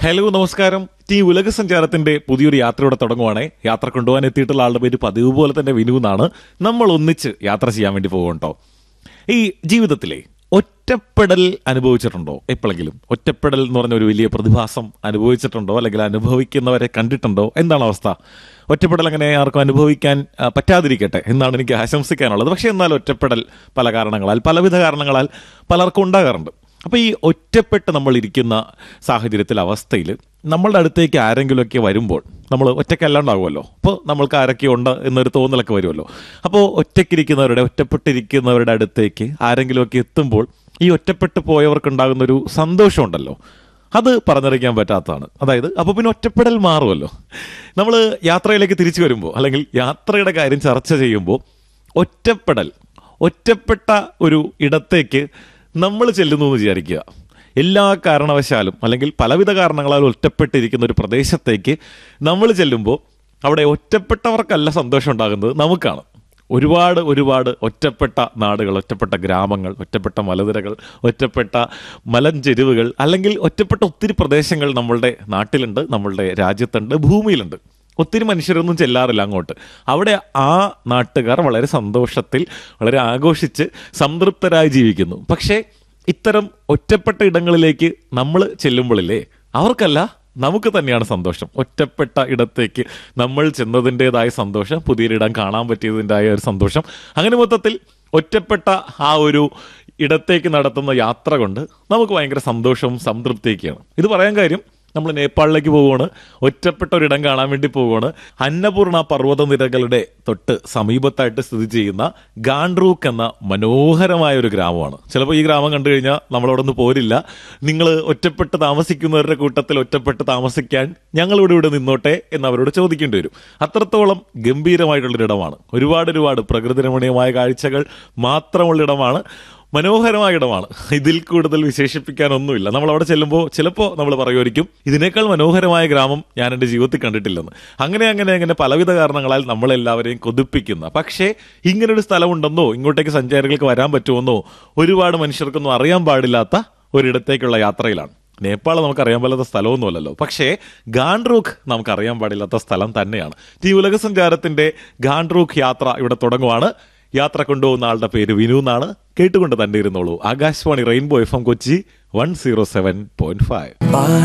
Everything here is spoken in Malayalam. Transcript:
ഹലോ നമസ്കാരം ഈ ഉലക സഞ്ചാരത്തിന്റെ പുതിയൊരു യാത്രയോടെ തുടങ്ങുവാണേ യാത്ര കൊണ്ടുപോകാൻ എത്തിയിട്ടുള്ള ആളുടെ പേര് പതിവ് പോലെ തന്നെ വിനു എന്നാണ് നമ്മൾ ഒന്നിച്ച് യാത്ര ചെയ്യാൻ വേണ്ടി പോകുന്നുണ്ടോ ഈ ജീവിതത്തിലെ ഒറ്റപ്പെടൽ അനുഭവിച്ചിട്ടുണ്ടോ എപ്പോഴെങ്കിലും ഒറ്റപ്പെടൽ എന്ന് പറഞ്ഞ ഒരു വലിയ പ്രതിഭാസം അനുഭവിച്ചിട്ടുണ്ടോ അല്ലെങ്കിൽ അനുഭവിക്കുന്നവരെ കണ്ടിട്ടുണ്ടോ എന്താണ് അവസ്ഥ ഒറ്റപ്പെടൽ അങ്ങനെ ആർക്കും അനുഭവിക്കാൻ ആ, പറ്റാതിരിക്കട്ടെ എന്നാണ് എനിക്ക് ആശംസിക്കാനുള്ളത് പക്ഷേ എന്നാൽ ഒറ്റപ്പെടൽ പല കാരണങ്ങളാൽ പലവിധ കാരണങ്ങളാൽ പലർക്കും ഉണ്ടാകാറുണ്ട് അപ്പോൾ ഈ ഒറ്റപ്പെട്ട് നമ്മൾ ഇരിക്കുന്ന സാഹചര്യത്തിൽ അവസ്ഥയിൽ നമ്മളുടെ അടുത്തേക്ക് ആരെങ്കിലുമൊക്കെ വരുമ്പോൾ നമ്മൾ ഒറ്റയ്ക്കല്ലാണ്ടാവുമല്ലോ അപ്പോൾ നമ്മൾക്ക് ആരൊക്കെ ഉണ്ട് എന്നൊരു തോന്നലൊക്കെ വരുമല്ലോ അപ്പോൾ ഒറ്റയ്ക്കിരിക്കുന്നവരുടെ ഒറ്റപ്പെട്ടിരിക്കുന്നവരുടെ അടുത്തേക്ക് ആരെങ്കിലുമൊക്കെ എത്തുമ്പോൾ ഈ ഒറ്റപ്പെട്ട് പോയവർക്കുണ്ടാകുന്ന ഒരു സന്തോഷമുണ്ടല്ലോ അത് പറഞ്ഞറിയിക്കാൻ പറ്റാത്തതാണ് അതായത് അപ്പോൾ പിന്നെ ഒറ്റപ്പെടൽ മാറുമല്ലോ നമ്മൾ യാത്രയിലേക്ക് തിരിച്ചു വരുമ്പോൾ അല്ലെങ്കിൽ യാത്രയുടെ കാര്യം ചർച്ച ചെയ്യുമ്പോൾ ഒറ്റപ്പെടൽ ഒറ്റപ്പെട്ട ഒരു ഇടത്തേക്ക് നമ്മൾ ചെല്ലുന്നു എന്ന് വിചാരിക്കുക എല്ലാ കാരണവശാലും അല്ലെങ്കിൽ പലവിധ കാരണങ്ങളാൽ ഒറ്റപ്പെട്ടിരിക്കുന്ന ഒരു പ്രദേശത്തേക്ക് നമ്മൾ ചെല്ലുമ്പോൾ അവിടെ ഒറ്റപ്പെട്ടവർക്കല്ല സന്തോഷം ഉണ്ടാകുന്നത് നമുക്കാണ് ഒരുപാട് ഒരുപാട് ഒറ്റപ്പെട്ട നാടുകൾ ഒറ്റപ്പെട്ട ഗ്രാമങ്ങൾ ഒറ്റപ്പെട്ട മലനിരകൾ ഒറ്റപ്പെട്ട മലഞ്ചെരുവുകൾ അല്ലെങ്കിൽ ഒറ്റപ്പെട്ട ഒത്തിരി പ്രദേശങ്ങൾ നമ്മളുടെ നാട്ടിലുണ്ട് നമ്മളുടെ രാജ്യത്തുണ്ട് ഭൂമിയിലുണ്ട് ഒത്തിരി മനുഷ്യരൊന്നും ചെല്ലാറില്ല അങ്ങോട്ട് അവിടെ ആ നാട്ടുകാർ വളരെ സന്തോഷത്തിൽ വളരെ ആഘോഷിച്ച് സംതൃപ്തരായി ജീവിക്കുന്നു പക്ഷേ ഇത്തരം ഒറ്റപ്പെട്ട ഇടങ്ങളിലേക്ക് നമ്മൾ ചെല്ലുമ്പോഴില്ലേ അവർക്കല്ല നമുക്ക് തന്നെയാണ് സന്തോഷം ഒറ്റപ്പെട്ട ഇടത്തേക്ക് നമ്മൾ ചെന്നതിൻ്റെതായ സന്തോഷം പുതിയൊരിടം കാണാൻ പറ്റിയതിൻ്റെതായ ഒരു സന്തോഷം അങ്ങനെ മൊത്തത്തിൽ ഒറ്റപ്പെട്ട ആ ഒരു ഇടത്തേക്ക് നടത്തുന്ന യാത്ര കൊണ്ട് നമുക്ക് ഭയങ്കര സന്തോഷവും സംതൃപ്തിയൊക്കെയാണ് ഇത് പറയാൻ കാര്യം നമ്മൾ നേപ്പാളിലേക്ക് പോവുകയാണ് ഒറ്റപ്പെട്ട ഒരിടം കാണാൻ വേണ്ടി പോവുകയാണ് അന്നപൂർണ പർവ്വത നിരകളുടെ തൊട്ട് സമീപത്തായിട്ട് സ്ഥിതി ചെയ്യുന്ന ഗാൻഡ്രൂക്ക് എന്ന മനോഹരമായ ഒരു ഗ്രാമമാണ് ചിലപ്പോൾ ഈ ഗ്രാമം കണ്ടു കഴിഞ്ഞാൽ നമ്മളവിടെ നിന്ന് പോരില്ല നിങ്ങൾ ഒറ്റപ്പെട്ട് താമസിക്കുന്നവരുടെ കൂട്ടത്തിൽ ഒറ്റപ്പെട്ട് താമസിക്കാൻ ഞങ്ങളിവിടെ ഇവിടെ നിന്നോട്ടെ എന്ന് അവരോട് ചോദിക്കേണ്ടി വരും അത്രത്തോളം ഗംഭീരമായിട്ടുള്ളൊരിടമാണ് ഒരുപാട് ഒരുപാട് പ്രകൃതി രമണീയമായ കാഴ്ചകൾ മാത്രമുള്ള ഇടമാണ് മനോഹരമായ ഇടമാണ് ഇതിൽ കൂടുതൽ വിശേഷിപ്പിക്കാനൊന്നുമില്ല നമ്മൾ അവിടെ ചെല്ലുമ്പോൾ ചിലപ്പോൾ നമ്മൾ പറയുമായിരിക്കും ഇതിനേക്കാൾ മനോഹരമായ ഗ്രാമം ഞാൻ എൻ്റെ ജീവിതത്തിൽ കണ്ടിട്ടില്ലെന്ന് അങ്ങനെ അങ്ങനെ അങ്ങനെ പലവിധ കാരണങ്ങളാൽ നമ്മളെല്ലാവരെയും കൊതിപ്പിക്കുന്ന പക്ഷേ ഇങ്ങനൊരു സ്ഥലമുണ്ടെന്നോ ഇങ്ങോട്ടേക്ക് സഞ്ചാരികൾക്ക് വരാൻ പറ്റുമെന്നോ ഒരുപാട് മനുഷ്യർക്കൊന്നും അറിയാൻ പാടില്ലാത്ത ഒരിടത്തേക്കുള്ള യാത്രയിലാണ് നേപ്പാൾ നമുക്ക് അറിയാൻ പാടില്ലാത്ത സ്ഥലമൊന്നുമല്ലല്ലോ പക്ഷേ ഗാൻഡ്രൂക്ക് നമുക്ക് അറിയാൻ പാടില്ലാത്ത സ്ഥലം തന്നെയാണ് ഈ ഉലക സഞ്ചാരത്തിന്റെ ഗാൻഡ്രൂക്ക് യാത്ര ഇവിടെ തുടങ്ങുവാണ് യാത്ര കൊണ്ടുപോകുന്ന ആളുടെ പേര് വിനു എന്നാണ് കേട്ടുകൊണ്ട് തന്നെ ഇരുന്നോളൂ Akashvani rainbow F M Kochi one zero seven point five